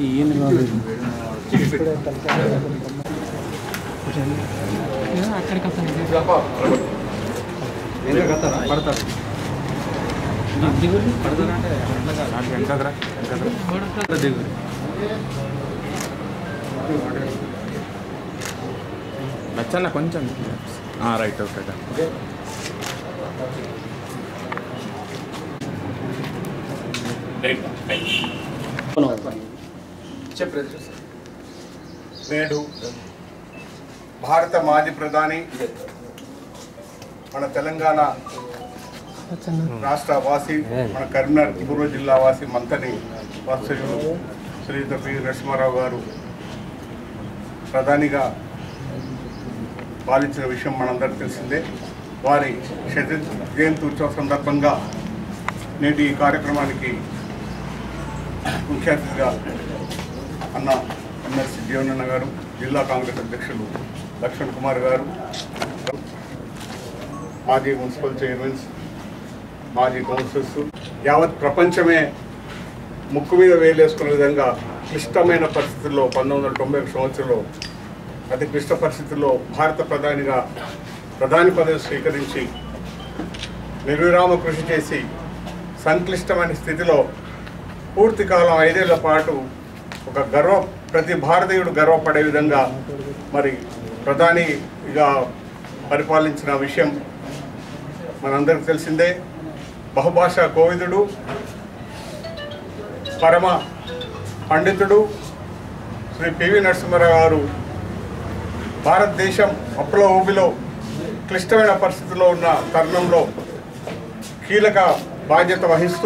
అక్కడికి వస్తాను నచ్చన్న కొంచెం రైట్ ఓకే నేడు భారత మాజీ ప్రధాని మన తెలంగాణ రాష్ట్ర వాసి మన కరీంనగర్ పూర్వ జిల్లా వాసి మంతని వాస్తవ్యులు శ్రీయుత పి నరసింహారావు గారు ప్రధానిగా పాలించిన విషయం మనందరికీ తెలిసిందే వారి శత జయంతి ఉత్సవ సందర్భంగా నేటి ఈ కార్యక్రమానికి ముఖ్య అతిథిగా అన్న ఎమ్మెల్సీ జీవనన్న గారు జిల్లా కాంగ్రెస్ అధ్యక్షులు లక్ష్మణ్ కుమార్ గారు మాజీ మున్సిపల్ చైర్మన్స్ మాజీ కౌన్సిల్స్ యావత్ ప్రపంచమే ముక్కు మీద వేలేసుకునే విధంగా క్లిష్టమైన పరిస్థితుల్లో పంతొమ్మిది వందల తొంభై ఒకటి సంవత్సరంలో అతి క్లిష్ట పరిస్థితుల్లో భారత ప్రధానిగా ప్రధాని పదవి స్వీకరించి నిర్విరామ కృషి చేసి సంక్లిష్టమైన స్థితిలో పూర్తి కాలం ఐదేళ్ల పాటు ఒక గర్వ ప్రతి భారతీయుడు గర్వపడే విధంగా మరి ప్రధానిగా పరిపాలించిన విషయం మనందరికీ తెలిసిందే బహుభాషా కోవిదుడు పరమ పండితుడు శ్రీ పివి నరసింహారావు గారు భారతదేశం అప్పుల ఊబిలో క్లిష్టమైన పరిస్థితుల్లో ఉన్న తరుణంలో కీలక బాధ్యత వహిస్తూ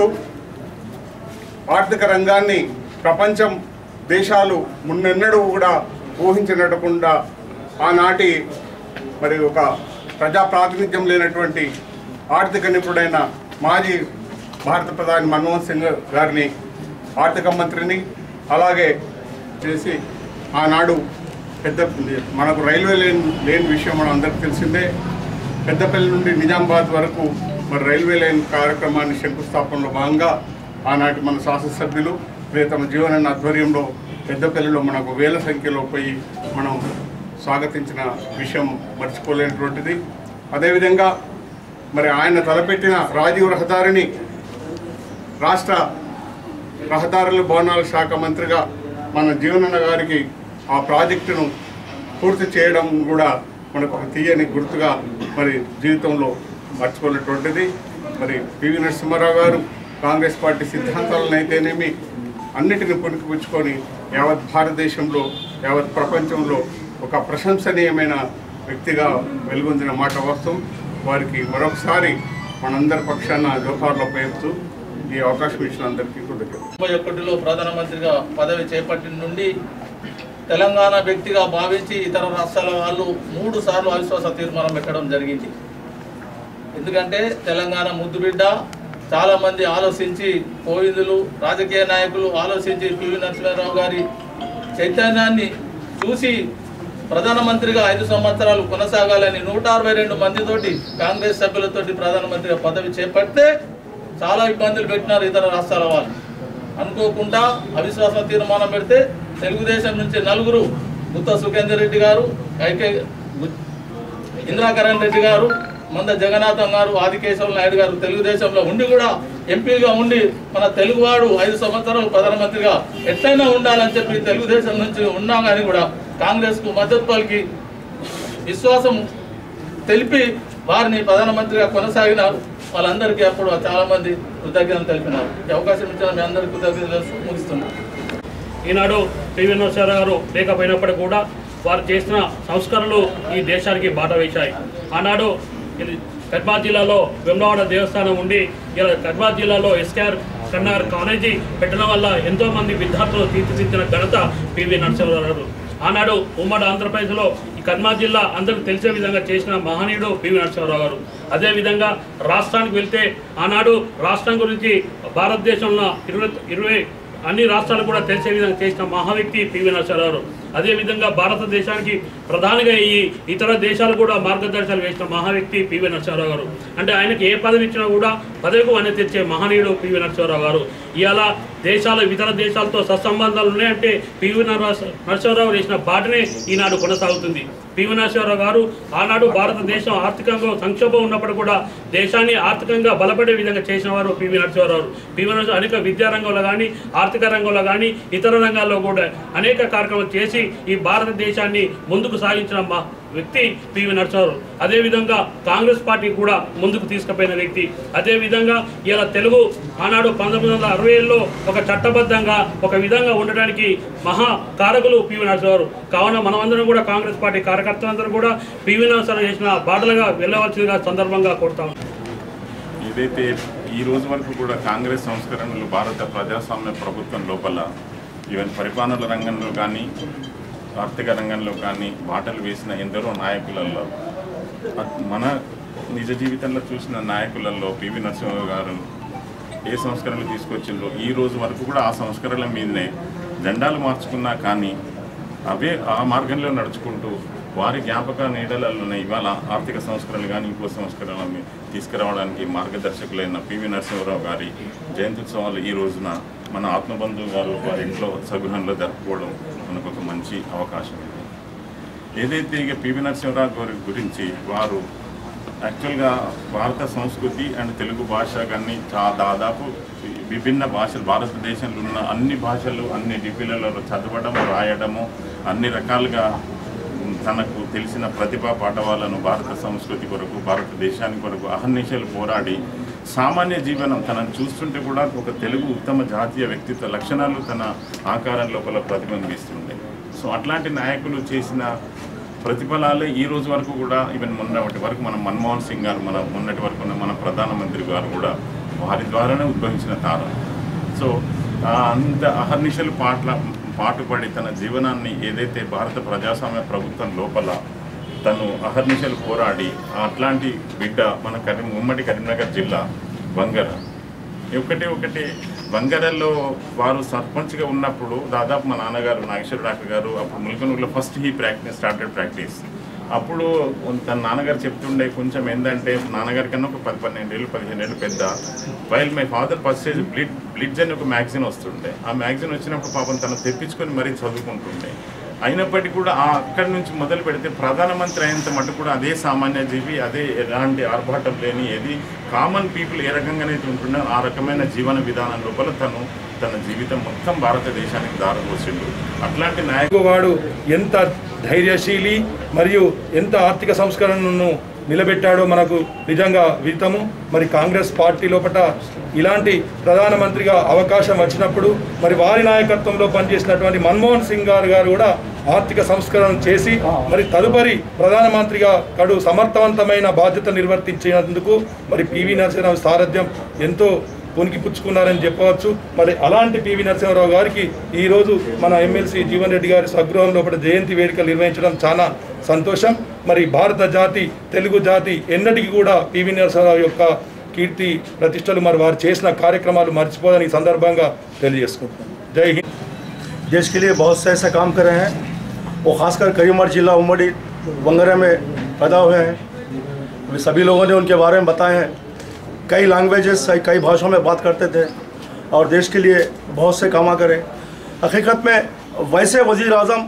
ఆర్థిక రంగాన్ని ప్రపంచం దేశాలు మున్నెన్నడూ కూడా ఊహించినట్టుకుండా ఆనాటి మరి ఒక ప్రజా ప్రాతినిధ్యం లేనటువంటి ఆర్థిక నిపుణుడైన మాజీ భారత ప్రధాని మన్మోహన్ సింగ్ గారిని ఆర్థిక మంత్రిని అలాగే చేసి ఆనాడు పెద్ద మనకు రైల్వే లేన్ లేని విషయం మనం అందరికీ తెలిసిందే పెద్దపల్లి నుండి నిజామాబాద్ వరకు మరి రైల్వే లైన్ కార్యక్రమాన్ని శంకుస్థాపనలో భాగంగా ఆనాటి మన శాసనసభ్యులు ప్రియతమ జీవనన్న ఆధ్వర్యంలో పెద్దపల్లిలో మనకు వేల సంఖ్యలో పోయి మనం స్వాగతించిన విషయం మర్చిపోలేనటువంటిది అదేవిధంగా మరి ఆయన తలపెట్టిన రాజీవ్ రహదారిని రాష్ట్ర రహదారుల భవనాల శాఖ మంత్రిగా మన జీవనన్న గారికి ఆ ప్రాజెక్టును పూర్తి చేయడం కూడా మనకు ఒక తీయని గుర్తుగా మరి జీవితంలో మర్చిపోయినటువంటిది మరి పివి నరసింహారావు గారు కాంగ్రెస్ పార్టీ సిద్ధాంతాలను అయితేనేమి అన్నిటిని పుణికిపుచ్చుకొని యావత్ భారతదేశంలో యావత్ ప్రపంచంలో ఒక ప్రశంసనీయమైన వ్యక్తిగా వెలుగొందిన మాట వాస్తవం వారికి మరొకసారి మనందరి పక్షాన జోహార్లో పేరుతూ ఈ అవకాశం ఇచ్చిన అందరికీ కృతజ్ఞతలు ముప్పై ఒకటిలో ప్రధానమంత్రిగా పదవి చేపట్టిన నుండి తెలంగాణ వ్యక్తిగా భావించి ఇతర రాష్ట్రాల వాళ్ళు మూడు సార్లు అవిశ్వాస తీర్మానం పెట్టడం జరిగింది ఎందుకంటే తెలంగాణ ముద్దుబిడ్డ చాలామంది ఆలోచించి కోవిందులు రాజకీయ నాయకులు ఆలోచించి పివి నరసింహారావు గారి చైతన్యాన్ని చూసి ప్రధానమంత్రిగా ఐదు సంవత్సరాలు కొనసాగాలని నూట అరవై రెండు మందితోటి కాంగ్రెస్ సభ్యులతోటి ప్రధానమంత్రిగా పదవి చేపడితే చాలా ఇబ్బందులు పెట్టినారు ఇతర రాష్ట్రాల వాళ్ళు అనుకోకుండా అవిశ్వాస తీర్మానం పెడితే తెలుగుదేశం నుంచి నలుగురు గుత్త సుఖేందర్ రెడ్డి గారు ఐకే ఇందిరాకరణ్ రెడ్డి గారు మంద జగన్నాథం గారు ఆదికేశవ నాయుడు గారు తెలుగుదేశంలో ఉండి కూడా ఎంపీగా ఉండి మన తెలుగువాడు ఐదు సంవత్సరాలు ప్రధానమంత్రిగా ఎట్లయినా ఉండాలని చెప్పి తెలుగుదేశం నుంచి ఉన్నా కానీ కూడా కాంగ్రెస్కు మద్దతు పలికి విశ్వాసం తెలిపి వారిని ప్రధానమంత్రిగా కొనసాగినారు వాళ్ళందరికీ అప్పుడు చాలా మంది కృతజ్ఞతలు తెలిపినారు ఈ అవకాశం ఇచ్చిన మీ అందరికీ కృతజ్ఞతలు తెలుసు ముగిస్తున్నాను ఈనాడు పివి నరసింహారావు గారు లేకపోయినప్పటికీ కూడా వారు చేసిన సంస్కరణలు ఈ దేశానికి బాట వేశాయి ఆనాడు ఇది కడ్మా జిల్లాలో వెమ్లవాడ దేవస్థానం ఉండి ఇలా కడ్మా జిల్లాలో ఎస్కేఆర్ కన్నార్ కాలేజీ పెట్టడం వల్ల ఎంతో మంది విద్యార్థులు తీర్చిదిద్దిన ఘనత పివి నరసింహారావు గారు ఆనాడు ఉమ్మడి ఆంధ్రప్రదేశ్లో ఈ కర్మా జిల్లా అందరికి తెలిసే విధంగా చేసిన మహనీయుడు పివి నరసింహారావు గారు అదేవిధంగా రాష్ట్రానికి వెళ్తే ఆనాడు రాష్ట్రం గురించి భారతదేశంలో ఇరవై ఇరవై అన్ని రాష్ట్రాలు కూడా తెలిసే విధంగా చేసిన మహా వ్యక్తి పివి నరసింహారావు గారు అదేవిధంగా భారతదేశానికి ప్రధానిగా ఈ ఇతర దేశాలు కూడా మార్గదర్శకాలు వేసిన మహా వ్యక్తి పివి నరసింహారావు గారు అంటే ఆయనకి ఏ పదవి ఇచ్చినా కూడా పదవికి వన్నె తెచ్చే మహనీయుడు పివి నరసింహారావు గారు ఇవాళ దేశాలు ఇతర దేశాలతో సత్సంబంధాలు ఉన్నాయంటే పివి నరస- నరసింహారావు వేసిన బాటనే ఈనాడు కొనసాగుతుంది పివి నరసింహారావు గారు ఆనాడు భారతదేశం ఆర్థికంగా సంక్షోభం ఉన్నప్పుడు కూడా దేశాన్ని ఆర్థికంగా బలపడే విధంగా చేసిన వారు పివి నరసింహారావు పివి నరసింహారావు అనేక విద్యా రంగంలో కానీ ఆర్థిక రంగంలో కానీ ఇతర రంగాల్లో కూడా అనేక కార్యక్రమాలు చేసి ఈ భారతదేశాన్ని ముందుకు సాగించిన మా వ్యక్తి పివి నరసింహారావు అదేవిధంగా కాంగ్రెస్ పార్టీ కూడా ముందుకు తీసుకుపోయిన వ్యక్తి అదేవిధంగా ఇలా తెలుగు ఆనాడు పంతొమ్మిది వందల అరవై ఏళ్ళలో ఒక చట్టబద్ధంగా ఒక విధంగా ఉండడానికి మహా కారకులు పివి నరసింహారావు కావున మనమందరం కూడా కాంగ్రెస్ పార్టీ కార్యకర్తలందరూ కూడా పివి నరసింహారావు చేసిన బాటలుగా వెళ్ళవలసిందిగా సందర్భంగా కోరుతాం ఏదైతే ఈ రోజు వరకు కూడా కాంగ్రెస్ సంస్కరణలు భారత ప్రజాస్వామ్య ప్రభుత్వం లోపల ఈవెన్ పరిపాలన రంగంలో కానీ ఆర్థిక రంగంలో కానీ బాటలు వేసిన ఎందరో నాయకులలో అట్- మన నిజ జీవితంలో చూసిన నాయకులలో పివి నరసింహరావు గారు ఏ సంస్కరణలు తీసుకొచ్చిండ్రో ఈ రోజు వరకు కూడా ఆ సంస్కరణల మీదనే జెండాలు మార్చుకున్నా కానీ అవే ఆ మార్గంలో నడుచుకుంటూ వారి జ్ఞాపక నీడలలోనే ఇవాళ ఆర్థిక సంస్కరణలు కానీ ఇంకో సంస్కరణలు తీసుకురావడానికి మార్గదర్శకులైన పివి నరసింహరావు గారి జయంత్యుత్సవాలు ఈ రోజున మన ఆత్మబంధువు గారు వారి ఇంట్లో సగృహంలో జరుపుకోవడం మనకు ఒక మంచి అవకాశం ఇది ఏదైతే ఇక పివి నరసింహరావు గారి గురించి వారు యాక్చువల్గా భారత సంస్కృతి అండ్ తెలుగు భాష కానీ చా దాదాపు విభిన్న భాషలు భారతదేశంలో ఉన్న అన్ని భాషలు అన్ని లిపిలలో చదవడము రాయడము అన్ని రకాలుగా తనకు తెలిసిన ప్రతిభా పాఠవాలను భారత సంస్కృతి కొరకు భారతదేశానికి కొరకు అహర్నిశలు పోరాడి సామాన్య జీవనం తనను చూస్తుంటే కూడా ఒక తెలుగు ఉత్తమ జాతీయ వ్యక్తిత్వ లక్షణాలు తన ఆకారం లోపల ప్రతిబింబిస్తుండే సో అట్లాంటి నాయకులు చేసిన ప్రతిఫలాలే ఈ రోజు వరకు కూడా ఈవెన్ మొన్నటి వరకు మన మన్మోహన్ సింగ్ గారు మన మొన్నటి వరకు ఉన్న మన ప్రధానమంత్రి గారు కూడా వారి ద్వారానే ఉద్భవించిన తార సో ఆ అంత అహర్నిశలు పాటల పాటుపడి తన జీవనాన్ని ఏదైతే భారత ప్రజాస్వామ్య ప్రభుత్వం లోపల తను అహర్నిశలు పోరాడి అట్లాంటి బిడ్డ మన కరీం ఉమ్మడి కరీంనగర్ జిల్లా బంగర ఒకటి ఒకటి బంగారాల్లో వారు సర్పంచ్గా ఉన్నప్పుడు దాదాపు మా నాన్నగారు నాగేశ్వర డాక్టర్ గారు అప్పుడు ముల్కనూరులో first he practice started practice అప్పుడు తన నాన్నగారు చెప్తుండే కొంచెం ఏంటంటే నాన్నగారి కన్నా ఒక పది పన్నెండు ఏళ్ళు పదిహేను ఏళ్ళు పెద్ద వైల్ మై ఫాదర్ పర్చేజ్ బ్లిడ్ బ్లిడ్జ్ అని ఒక మ్యాగజైన్ వస్తుండే ఆ మ్యాగజైన్ వచ్చినప్పుడు పాపం తను తెప్పించుకొని మరీ చదువుకుంటుండే అయినప్పటికీ కూడా ఆ అక్కడి నుంచి మొదలు పెడితే ప్రధానమంత్రి అయినంత మటు కూడా అదే సామాన్య జీవి అదే ఎలాంటి ఆర్భాటం లేని ఏది కామన్ పీపుల్ ఏ రకంగానైతే ఉంటుందో ఆ రకమైన జీవన విధానం లోపల తను తన జీవితం మొత్తం భారతదేశానికి దారపోసిండు అట్లాంటి నాయకుడు వాడు ఎంత ధైర్యశీలి మరియు ఎంత ఆర్థిక సంస్కరణను నిలబెట్టాడో మనకు నిజంగా విదితము మరి కాంగ్రెస్ పార్టీ లోపల ఇలాంటి ప్రధానమంత్రిగా అవకాశం వచ్చినప్పుడు మరి వారి నాయకత్వంలో పనిచేసినటువంటి మన్మోహన్ సింగ్ గారు గారు కూడా ఆర్థిక సంస్కరణ చేసి మరి తదుపరి ప్రధానమంత్రిగా కడు సమర్థవంతమైన బాధ్యత నిర్వర్తించినందుకు మరి పివి నరసింహరావు సారథ్యం ఎంతో పునికి పుచ్చుకున్నారని చెప్పవచ్చు మరి అలాంటి పివి నరసింహారావు గారికి ఈరోజు మన ఎమ్మెల్సీ జీవన్ రెడ్డి గారి స్వగృహం లోపల జయంతి వేడుకలు నిర్వహించడం చాలా సంతోషం మరి భారత జాతి తెలుగు జాతి ఎన్నటికీ కూడా పివి నరసింహారావు యొక్క కీర్తి ప్రతిష్టలు మరి వారు చేసిన కార్యక్రమాలు మర్చిపోదని ఈ సందర్భంగా తెలియజేసుకుంటున్నాను జై హింద్ देश के लिए बहुत से ऐसे काम कर रहे हैं वो खासकर करीमगढ़ जिला उमड़ी बंगरा में पैदा हुए हैं अभी सभी लोगों ने उनके बारे में बताए हैं कई लैंग्वेजेस कई भाषाओं में बात करते थे और देश के लिए बहुत से कामा करें हकीकत में वैसे वज़ीर अजम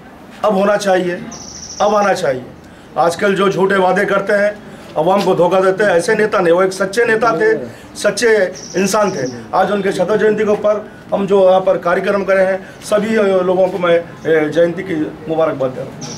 अब होना चाहिए अब आना चाहिए आजकल जो झूठे वादे करते हैं अवाम को धोखा देते हैं ऐसे नेता नहीं वो एक सच्चे नेता थे सच्चे इंसान थे आज उनके शत जयंती के ऊपर हम जो यहाँ पर कार्यक्रम करे हैं सभी अ, लोगों को मैं अ, जयंती की मुबारकबाद दे रहा हूँ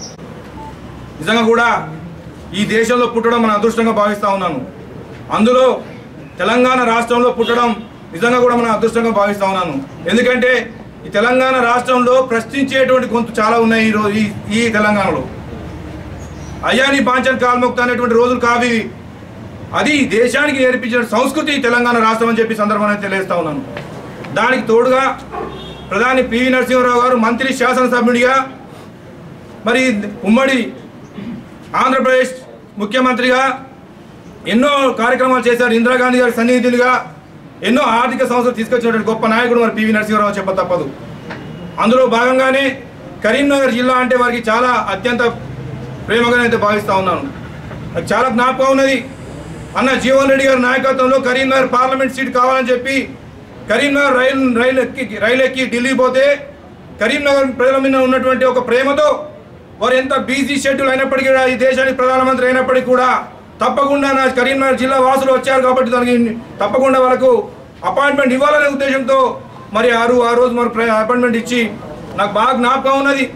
నిజంగా కూడా ఈ దేశంలో పుట్టడం మన అదృష్టంగా భావిస్తూ ఉన్నాను అందులో తెలంగాణ రాష్ట్రంలో పుట్టడం నిజంగా కూడా మన అదృష్టంగా భావిస్తూ ఉన్నాను ఎందుకంటే ఈ తెలంగాణ రాష్ట్రంలో ప్రశ్నించేటువంటి గొంతు చాలా ఉన్నాయి ఈ రోజు ఈ ఈ తెలంగాణలో అయ్యాని బాంచన్ కాల్ముక్త అనేటువంటి రోజులు కావి అది దేశానికి నేర్పించిన సంస్కృతి తెలంగాణ రాష్ట్రం అని చెప్పి సందర్భంగా తెలియజేస్తా ఉన్నాను దానికి తోడుగా ప్రధాని పివి నరసింహారావు గారు మంత్రి శాసనసభ్యుడిగా మరి ఉమ్మడి ఆంధ్రప్రదేశ్ ముఖ్యమంత్రిగా ఎన్నో కార్యక్రమాలు చేశారు ఇందిరాగాంధీ గారి సన్నిహితులుగా ఎన్నో ఆర్థిక సంస్థలు తీసుకొచ్చినటువంటి గొప్ప నాయకుడు మరి పివి నరసింహారావు చెప్ప తప్పదు అందులో భాగంగానే కరీంనగర్ జిల్లా అంటే వారికి చాలా అత్యంత ప్రేమగా అయితే భావిస్తూ ఉన్నాను నాకు చాలా జ్ఞాపకం ఉన్నది అన్న జీవన్ రెడ్డి గారి నాయకత్వంలో కరీంనగర్ పార్లమెంట్ సీట్ కావాలని చెప్పి కరీంనగర్ రైలు రైలు ఎక్కి రైలు ఎక్కి ఢిల్లీ పోతే కరీంనగర్ ప్రజల మీద ఉన్నటువంటి ఒక ప్రేమతో వారు ఎంత బీజీ షెడ్యూల్ అయినప్పటికీ కూడా ఈ దేశానికి ప్రధానమంత్రి అయినప్పటికీ కూడా తప్పకుండా నా కరీంనగర్ జిల్లా వాసులు వచ్చారు కాబట్టి దానికి తప్పకుండా వాళ్ళకు అపాయింట్మెంట్ ఇవ్వాలనే ఉద్దేశంతో మరి ఆరు ఆ రోజు మరి అపాయింట్మెంట్ ఇచ్చి నాకు బాగా జ్ఞాపకం ఉన్నది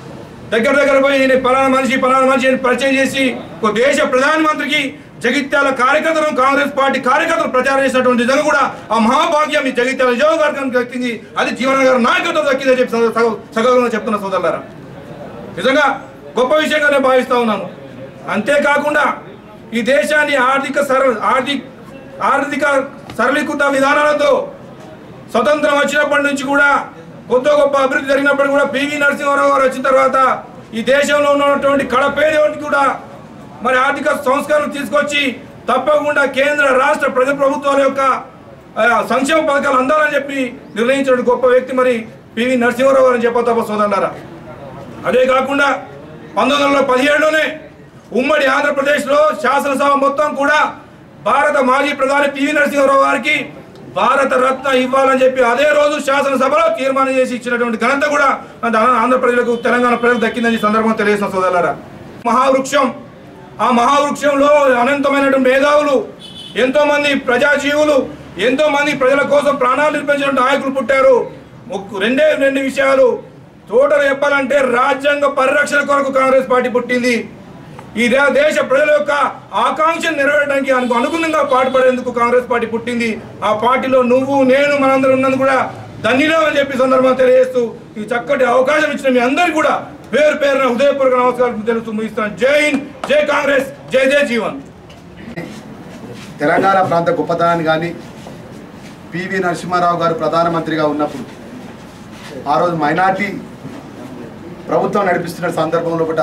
దగ్గర దగ్గర పోయి నేను పలానా మనిషి పలానా మనిషి అని పరిచయం చేసి ఒక దేశ ప్రధానమంత్రికి జగిత్యాల కార్యకర్తలను కాంగ్రెస్ పార్టీ కార్యకర్తలు ప్రచారం చేసినటువంటి నిజంగా కూడా ఆ మహాభాగ్యం ఈ జగిత్యాల నియోజకవర్గానికి దక్కింది అది జీవన గారి నాయకత్వం దక్కిందని చెప్పి సగ- సగ- సగర్వంగా చెప్తున్న సోదరులారా నిజంగా గొప్ప విషయంగా నేను భావిస్తా ఉన్నాను అంతేకాకుండా ఈ దేశాన్ని ఆర్థిక సర ఆర్థిక ఆర్థిక సరళీకృత విధానాలతో స్వతంత్రం వచ్చినప్పటి నుంచి కూడా కొత్త గొప్ప అభివృద్ధి జరిగినప్పుడు కూడా పివి నరసింహారావు గారు వచ్చిన తర్వాత ఈ దేశంలో ఉన్నటువంటి కడపేదోటికి కూడా మరి ఆర్థిక సంస్కరణలు తీసుకొచ్చి తప్పకుండా కేంద్ర రాష్ట్ర ప్రజా ప్రభుత్వాల యొక్క ఆ, సంక్షేమ పథకాలు అందాలని చెప్పి నిర్ణయించిన గొప్ప వ్యక్తి మరి పివి నరసింహారావు గారు అని చెప్ప తప్ప సోదరులారా అదే కాకుండా పంతొమ్మిది వందల పదిహేడులోనే ఉమ్మడి ఆంధ్రప్రదేశ్లో శాసనసభ మొత్తం కూడా భారత మాజీ ప్రధాని పివి నరసింహారావు గారికి భారత రత్న ఇవ్వాలని చెప్పి అదే రోజు శాసనసభలో తీర్మానం చేసి ఇచ్చినటువంటి ఘనత కూడా మన ఆంధ్రప్రదేశ్లకు తెలంగాణ ప్రజలకు దక్కిందని ఈ సందర్భంగా తెలియజేసిన సోదరులారా మహావృక్షం ఆ మహావృక్షంలో అనంతమైనటువంటి మేధావులు ఎంతో మంది ప్రజాజీవులు ఎంతో మంది ప్రజల కోసం ప్రాణాలు నిర్మించిన నాయకులు పుట్టారు ఒక్క- రెండే రెండు విషయాలు టోటల్ చెప్పాలంటే రాజ్యాంగ పరిరక్షణ కొరకు కాంగ్రెస్ పార్టీ పుట్టింది ఈ దే- దేశ ప్రజల యొక్క ఆకాంక్షను నెరవేరడానికి అనుకు అనుగుణంగా పాటుపడేందుకు కాంగ్రెస్ పార్టీ పుట్టింది ఆ పార్టీలో నువ్వు నేను మనందరం ఉన్నందుకు కూడా ధన్యులం అని చెప్పి సందర్భంగా తెలియజేస్తూ ఈ చక్కటి అవకాశం ఇచ్చిన మీ అందరికీ కూడా పేరు పేరున హృదయపూర్వక నమస్కారం తెలుస్తూ ముగిస్తాను జై హింద్ జై కాంగ్రెస్ జై జై జీవన్ తెలంగాణ ప్రాంత గొప్పతనాన్ని కానీ పివి నరసింహారావు గారు ప్రధానమంత్రిగా ఉన్నప్పుడు ఆ రోజు మైనార్టీ ప్రభుత్వం నడిపిస్తున్న సందర్భంలో కూడా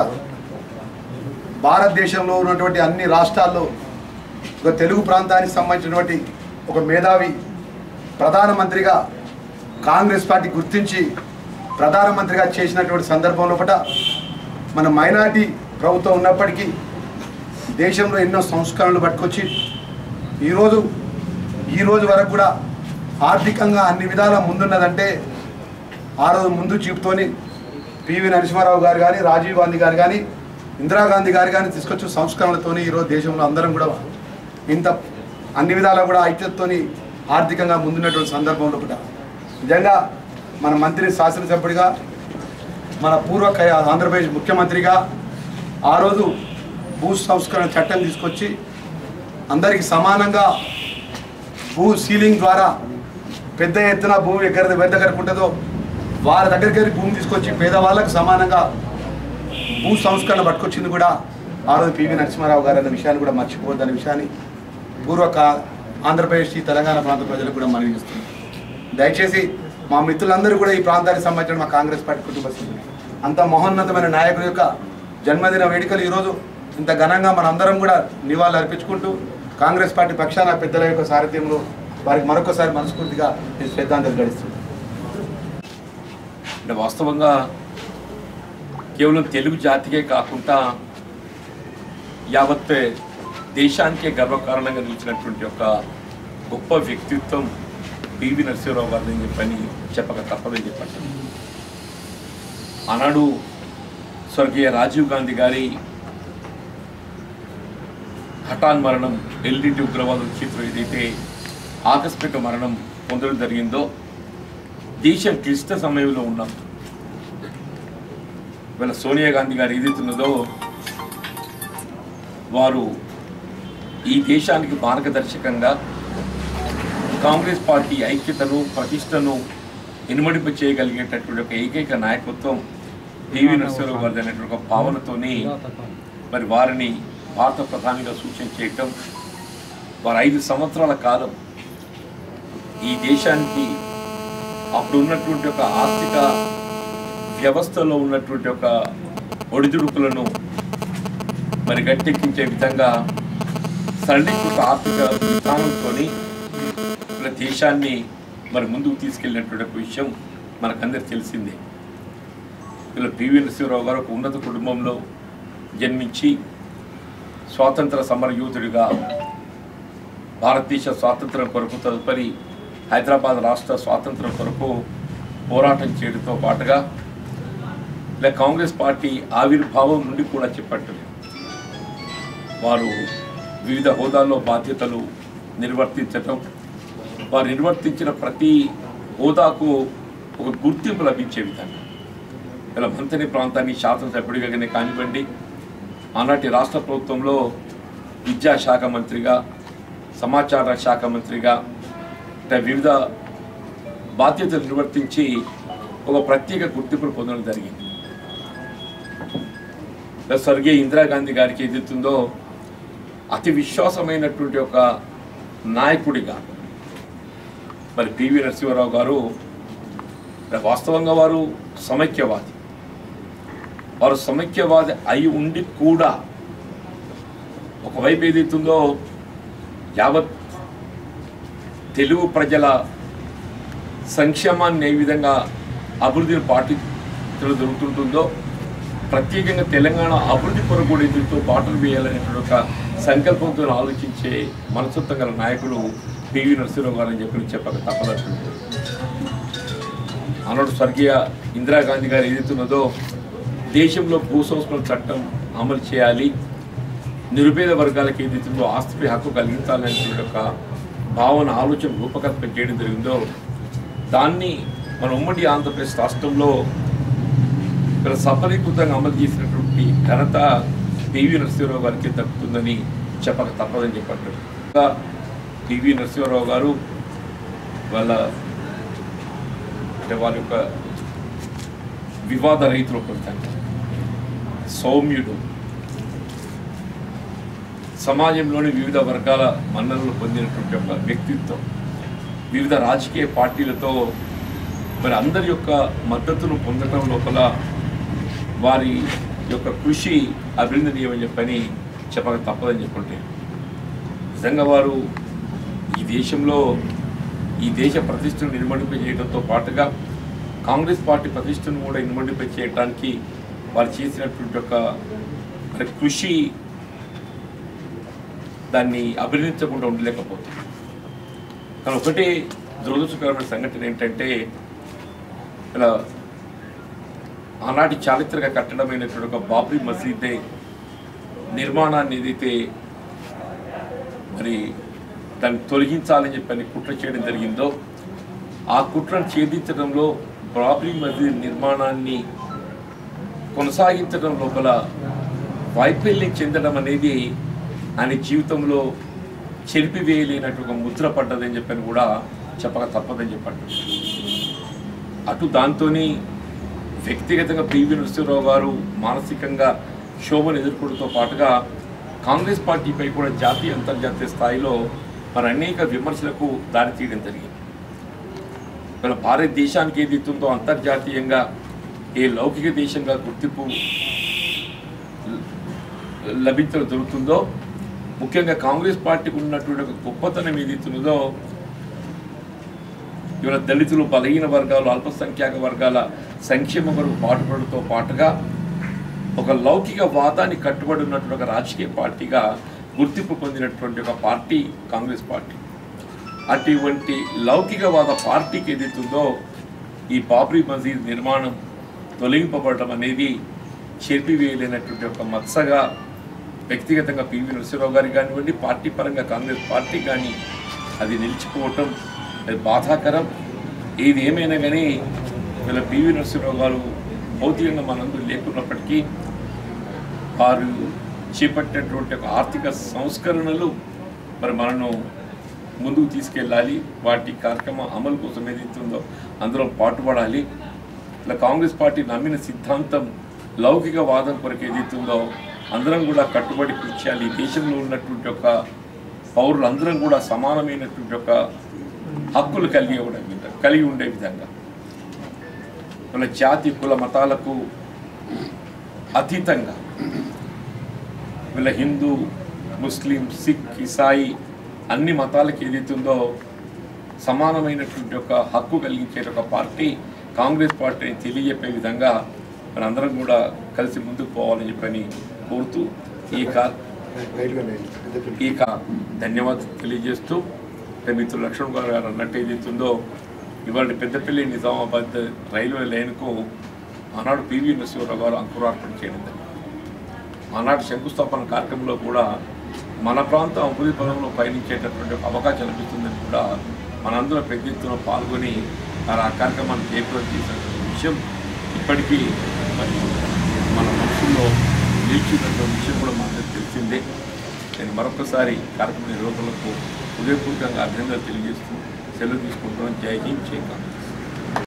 భారతదేశంలో ఉన్నటువంటి అన్ని రాష్ట్రాల్లో ఒక తెలుగు ప్రాంతానికి సంబంధించినటువంటి ఒక మేధావి ప్రధానమంత్రిగా కాంగ్రెస్ పార్టీ గుర్తించి ప్రధానమంత్రిగా చేసినటువంటి సందర్భంలో కూడా మన మైనార్టీ ప్రభుత్వం ఉన్నప్పటికీ దేశంలో ఎన్నో సంస్కరణలు పట్టుకొచ్చి ఈరోజు ఈ రోజు వరకు కూడా ఆర్థికంగా అన్ని విధాల ముందున్నదంటే ఆ రోజు ముందు చూపుతోని పివి నరసింహారావు గారు కానీ రాజీవ్ గాంధీ గారు కానీ ఇందిరాగాంధీ గారు కానీ తీసుకొచ్చిన సంస్కరణలతోని ఈరోజు దేశంలో అందరం కూడా ఇంత అన్ని విధాలా కూడా ఐక్యతతోని ఆర్థికంగా ముందున్నటువంటి సందర్భంలో కూడా నిజంగా మన మంత్రి శాసనసభ్యుడిగా మన పూర్వ కై- ఆంధ్రప్రదేశ్ ముఖ్యమంత్రిగా ఆ రోజు భూ సంస్కరణ చట్టం తీసుకొచ్చి అందరికీ సమానంగా భూ సీలింగ్ ద్వారా పెద్ద ఎత్తున భూమి ఎక్కడ ఎవరి దగ్గరకు ఉంటుందో వారి దగ్గరికి వెళ్ళి భూమి తీసుకొచ్చి పేదవాళ్ళకు సమానంగా భూ సంస్కరణ పట్టుకొచ్చింది కూడా ఆ రోజు పివి నరసింహారావు గారు అన్న విషయాన్ని కూడా మర్చిపోవద్దనే విషయాన్ని పూర్వ కా- ఆంధ్రప్రదేశ్ ఈ తెలంగాణ ప్రాంత ప్రజలకు కూడా మనవి చేస్తుంది దయచేసి మా మిత్రులందరూ కూడా ఈ ప్రాంతానికి సంబంధించిన మా కాంగ్రెస్ పార్టీ కుటుంబ సభ్యులు అంత మహోన్నతమైన నాయకుల యొక్క జన్మదిన వేడుకలు ఈరోజు ఇంత ఘనంగా మనందరం కూడా నివాళులు అర్పించుకుంటూ కాంగ్రెస్ పార్టీ పక్షాన పెద్దల యొక్క సారథ్యంలో వారికి మరొకసారి మనస్ఫూర్తిగా నేను శ్రద్ధాంజలి గడిస్తున్నాను అంటే వాస్తవంగా కేవలం తెలుగు జాతికే కాకుండా యావత్ దేశానికే గర్వకారణంగా నిలిచినటువంటి ఒక గొప్ప వ్యక్తిత్వం పివి నరసింహరావు గారిని అని చెప్పని చెప్పక తప్పదని చెప్పండి ఆనాడు స్వర్గీయ రాజీవ్ గాంధీ గారి హఠాన్ మరణం ఎల్ఈడి ఉగ్రవాదం చేతిలో ఏదైతే ఆకస్మిక మరణం పొందడం జరిగిందో దేశం క్లిష్ట సమయంలో ఉన్నాం ఇవాళ సోనియా గాంధీ గారు ఏదైతున్నదో వారు ఈ దేశానికి మార్గదర్శకంగా కాంగ్రెస్ పార్టీ ఐక్యతను ప్రతిష్టను ఇనుమడింప చేయగలిగేటటువంటి ఒక ఏకైక నాయకత్వం పివి నరసింహరావు గారి అనేటువంటి ఒక భావనతోని మరి వారిని భారత ప్రధానిగా సూచన చేయటం వారు ఐదు సంవత్సరాల కాలం ఈ దేశానికి అప్పుడు ఉన్నటువంటి ఒక ఆర్థిక వ్యవస్థలో ఉన్నటువంటి ఒక ఒడిదుడుకులను మరి గట్టెక్కించే విధంగా సరళీకృత ఆర్థిక విధానంతో మన దేశాన్ని మరి ముందుకు తీసుకెళ్ళినటువంటి ఒక విషయం మనకందరికి తెలిసిందే ఇలా పివి నరసింహరావు గారు ఒక ఉన్నత కుటుంబంలో జన్మించి స్వాతంత్ర సమర యోధుడిగా భారతదేశ స్వాతంత్రం కొరకు తదుపరి హైదరాబాద్ రాష్ట్ర స్వాతంత్రం కొరకు పోరాటం చేయడంతో పాటుగా ఇలా కాంగ్రెస్ పార్టీ ఆవిర్భావం నుండి కూడా చెప్పట్లేదు వారు వివిధ హోదాల్లో బాధ్యతలు నిర్వర్తించటం వారు నిర్వర్తించిన ప్రతి హోదాకు ఒక గుర్తింపు లభించే విధంగా ఇలా మంతని ప్రాంతాన్ని శాసనసభ్యుడిగానే కానివ్వండి ఆనాటి రాష్ట్ర ప్రభుత్వంలో విద్యాశాఖ మంత్రిగా సమాచార శాఖ మంత్రిగా అంటే వివిధ బాధ్యతలు నిర్వర్తించి ఒక ప్రత్యేక గుర్తింపును పొందడం జరిగింది ఇలా స్వర్గీయ ఇందిరాగాంధీ గారికి ఎదుగుతుందో అతి విశ్వాసమైనటువంటి ఒక నాయకుడిగా మరి పివి నరసింహారావు గారు మరి వాస్తవంగా వారు సమైక్యవాది వారు సమైక్యవాది అయి ఉండి కూడా ఒకవైపు ఏదైతుందో యావత్ తెలుగు ప్రజల సంక్షేమాన్ని ఏ విధంగా అభివృద్ధిని పాటించడం జరుగుతుంటుందో ప్రత్యేకంగా తెలంగాణ అభివృద్ధి కొరకు కూడా ఎదురుతో బాటలు వేయాలనేటువంటి ఒక సంకల్పంతో ఆలోచించే మనస్తత్వం గల నాయకుడు పివి నరసింహరావు గారు అని చెప్పి చెప్పక తప్పదంటుంది ఆనాడు స్వర్గీయ ఇందిరాగాంధీ గారు ఏదైతున్నదో దేశంలో భూ సంస్కరణ చట్టం అమలు చేయాలి నిరుపేద వర్గాలకు ఏదైతుందో ఆస్తిపై హక్కు కలిగించాలనేటువంటి ఒక భావన ఆలోచన రూపకల్పన చేయడం జరిగిందో దాన్ని మన ఉమ్మడి ఆంధ్రప్రదేశ్ రాష్ట్రంలో ఇక్కడ సఫలీకృతంగా అమలు చేసినటువంటి ఘనత పివి నరసింహరావు గారికి దక్కుతుందని చెప్పక తప్పదని చెప్పారు ఇంకా పివి నరసింహరావు గారు వాళ్ళ అంటే వారి యొక్క వివాద రైతులు కొంత సౌమ్యుడు సమాజంలోని వివిధ వర్గాల మన్ననలు పొందినటువంటి ఒక వ్యక్తిత్వం వివిధ రాజకీయ పార్టీలతో మరి అందరి యొక్క మద్దతును పొందడం లోపల వారి యొక్క కృషి అభినందనీయమని చెప్పని చెప్పక తప్పదని చెప్పుంటే నిజంగా వారు ఈ దేశంలో ఈ దేశ ప్రతిష్టను నిర్మణింప చేయడంతో పాటుగా కాంగ్రెస్ పార్టీ ప్రతిష్టను కూడా నిర్మణింప చేయడానికి వారు చేసినటువంటి ఒక మరి కృషి దాన్ని అభినందించకుండా ఉండలేకపోతుంది కానీ ఒకటే దురదృష్టకరమైన సంఘటన ఏంటంటే ఇలా ఆనాటి చారిత్రక కట్టడమైనటువంటి ఒక బాబ్రీ మసీదే నిర్మాణాన్ని ఏదైతే మరి దాన్ని తొలగించాలని చెప్పని కుట్ర చేయడం జరిగిందో ఆ కుట్రను ఛేదించడంలో బాబ్రీ మసీద్ నిర్మాణాన్ని కొనసాగించడం లోపల వైఫల్యం చెందడం అనేది ఆయన జీవితంలో చెరిపివేయలేనట్టు ఒక ముద్ర పడ్డదని చెప్పని కూడా చెప్పక తప్పదని చెప్పండి అటు దాంతోని వ్యక్తిగతంగా పివి నరసింహరావు గారు మానసికంగా శోభను ఎదుర్కోవడంతో పాటుగా కాంగ్రెస్ పార్టీపై కూడా జాతీయ అంతర్జాతీయ స్థాయిలో మరి అనేక విమర్శలకు దారితీయడం జరిగింది మన భారతదేశానికి ఏది ఇస్తుందో అంతర్జాతీయంగా ఏ లౌకిక దేశంగా గుర్తింపు లభించడం జరుగుతుందో ముఖ్యంగా కాంగ్రెస్ పార్టీకి ఉన్నటువంటి ఒక గొప్పతనం ఏదైతున్నదో ఇవాళ దళితులు బలహీన వర్గాలు అల్పసంఖ్యాక వర్గాల సంక్షేమ కొరకు పాటుపడతో పాటుగా ఒక లౌకిక వాదాన్ని కట్టుబడి ఉన్నటువంటి ఒక రాజకీయ పార్టీగా గుర్తింపు పొందినటువంటి ఒక పార్టీ కాంగ్రెస్ పార్టీ అటువంటి లౌకికవాద పార్టీకి ఏదైతుందో ఈ బాబ్రీ మసీద్ నిర్మాణం తొలగింపబడటం అనేది చెరిపివేయలేనటువంటి ఒక మత్సగా వ్యక్తిగతంగా పివి నరసింహరావు గారికి కానివ్వండి పార్టీ పరంగా కాంగ్రెస్ పార్టీ కానీ అది నిలిచిపోవటం అది బాధాకరం ఏది ఏమైనా కానీ వీళ్ళ పివి నరసింహరావు గారు భౌతికంగా మనందరూ లేకున్నప్పటికీ వారు చేపట్టినటువంటి ఒక ఆర్థిక సంస్కరణలు మరి మనను ముందుకు తీసుకెళ్ళాలి వాటి కార్యక్రమం అమలు కోసం ఏదైతే ఉందో అందరం పాటుపడాలి ఇలా కాంగ్రెస్ పార్టీ నమ్మిన సిద్ధాంతం లౌకిక వాదం కొరకు ఏదైతే ఉందో అందరం కూడా కట్టుబడి కృషి చేయాలి ఈ దేశంలో ఉన్నటువంటి ఒక పౌరులందరం కూడా సమానమైనటువంటి ఒక హక్కులు కలిగి ఉండే విధంగా కలిగి ఉండే విధంగా మన జాతి కుల మతాలకు అతీతంగా వీళ్ళ హిందూ ముస్లిం సిక్ ఇసాయి అన్ని మతాలకు ఏదైతే ఉందో సమానమైనటువంటి ఒక హక్కు కలిగించే ఒక పార్టీ కాంగ్రెస్ పార్టీని తెలియజెప్పే విధంగా మనందరం కూడా కలిసి ముందుకు పోవాలని చెప్పని కోరుతూ ఈ కా ఈ కా ధన్యవాదాలు తెలియజేస్తూ అంటే మిత్రులు లక్ష్మణ్ గారు గారు అన్నట్టు ఏదైతుందో ఇవాళ పెద్దపల్లి నిజామాబాద్ రైల్వే లైన్కు ఆనాడు పివి నరసింహరావు గారు అంకురార్పణ చేయడం జరిగింది. ఆనాటి శంకుస్థాపన కార్యక్రమంలో కూడా మన ప్రాంతం అభివృద్ధి పదంలో పయనించేటటువంటి ఒక అవకాశం లభిస్తుందని కూడా మనందరం పెద్ద ఎత్తున పాల్గొని మరి ఆ కార్యక్రమాన్ని జయప్రదం చేసినటువంటి విషయం ఇప్పటికీ మరి మన మనసులో నిలిచినటువంటి విషయం కూడా మనకు తెలిసిందే నేను మరొకసారి కార్యక్రమ నిర్వహణలకు హృదయపూర్వకంగా అభినందనలు తెలియజేస్తూ సెలవు తీసుకుంటున్నాను జై హింద్ జై కాంగ్రెస్